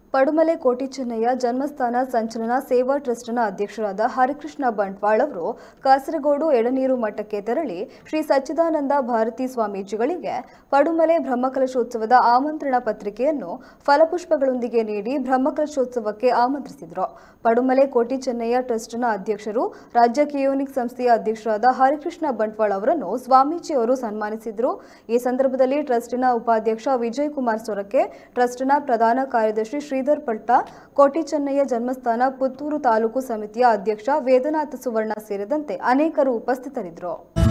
ಪಡುಮಲೆ ಕೋಟಿ ಚೆನ್ನಯ್ಯ ಜನ್ಮಸ್ಥಾನ ಸಂಚಲನ ಸೇವಾ ಟ್ರಸ್ಟ್ನ ಅಧ್ಯಕ್ಷರಾದ ಹರಿಕೃಷ್ಣ ಬಂಟ್ವಾಳ್ ಅವರು ಕಾಸರಗೋಡು ಎಳನೀರು ಮಠಕ್ಕೆ ತೆರಳಿ ಶ್ರೀ ಸಚ್ಚಿದಾನಂದ ಭಾರತಿ ಸ್ವಾಮೀಜಿಗಳಿಗೆ ಪಡುಮಲೆ ಬ್ರಹ್ಮಕಲಶೋತ್ಸವದ ಆಮಂತ್ರಣ ಪತ್ರಿಕೆಯನ್ನು ಫಲಪುಷ್ಪಗಳೊಂದಿಗೆ ನೀಡಿ ಬ್ರಹ್ಮಕಲಶೋತ್ಸವಕ್ಕೆ ಆಮಂತ್ರಿಸಿದರು ಪಡುಮಲೆ ಕೋಟಿ ಚೆನ್ನಯ್ಯ ಟ್ರಸ್ಟ್ನ ಅಧ್ಯಕ್ಷರು ರಾಜ್ಯ ಕಿಯೋನಿಕ್ ಸಂಸ್ಥೆಯ ಅಧ್ಯಕ್ಷರಾದ ಹರಿಕೃಷ್ಣ ಬಂಟ್ವಾಳ್ ಅವರನ್ನು ಸ್ವಾಮೀಜಿ ಅವರು ಸನ್ಮಾನಿಸಿದರು ಈ ಸಂದರ್ಭದಲ್ಲಿ ಟ್ರಸ್ಟಿನ ಉಪಾಧ್ಯಕ್ಷ ವಿಜಯ್ ಕುಮಾರ್ ಸೊರಕೆ ಟ್ರಸ್ಟ್ನ ಪ್ರಧಾನ ಕಾರ್ಯದರ್ಶಿ ಶ್ರೀಧರ್ ಪಲ್ಟ ಕೋಟಿ ಚೆನ್ನಯ್ಯ ಜನ್ಮಸ್ಥಾನ ಪುತ್ತೂರು ತಾಲೂಕು ಸಮಿತಿಯ ಅಧ್ಯಕ್ಷ ವೇದನಾಥ ಸುವರ್ಣ ಸೇರಿದಂತೆ ಅನೇಕರು ಉಪಸ್ಥಿತರಿದ್ದರು